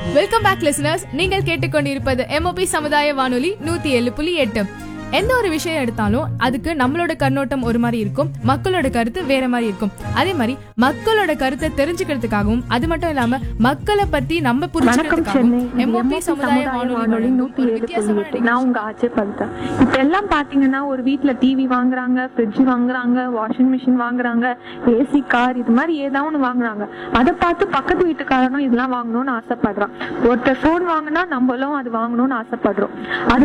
welcome back listeners நீங்கள் கேட்டுக்கொண்டிருப்பது MOP சமுதாய வானொலி நூத்தி ஏழு புள்ளி எட்டு எந்த ஒரு விஷயம் எடுத்தாலும் அதுக்கு நம்மளோட கண்ணோட்டம் ஒரு மாதிரி இருக்கும் மக்களோட கருத்து வேற மாதிரி இருக்கும் அதே மாதிரி மக்களோட கருத்தை தெரிஞ்சுக்கிறதுக்காகவும் அது மட்டும் இல்லாம மக்களை பத்தி நம்ம வணக்கம் புரிஞ்சுக்கிறதுக்காகவும் சென்னை இது எம்ஓபி MOP சமுதாய வானொலி வானொலி நூத்தி ஒரு ஏழு புள்ளி வித்தியாசமான எட்டு நான் உங்க ஆச்சே பவித்ரா இப்ப எல்லாம் பாத்தீங்கன்னா ஒரு வீட்ல டிவி வாங்குறாங்க ஃப்ரிட்ஜ் வாங்குறாங்க வாஷிங் மிஷின் வாங்குறாங்க ஏசி கார் இது மாதிரி ஏதாவது ஒண்ணு வாங்குறாங்க அதை பார்த்து பக்கத்து வீட்டுக்காரனும் இதெல்லாம் வாங்கணும்னு ஆசைப்படுறான் ஒருத்தர் போன் வாங்கினா நம்மளும் அது வாங்கணும்னு ஆசைப்படுறோம் அது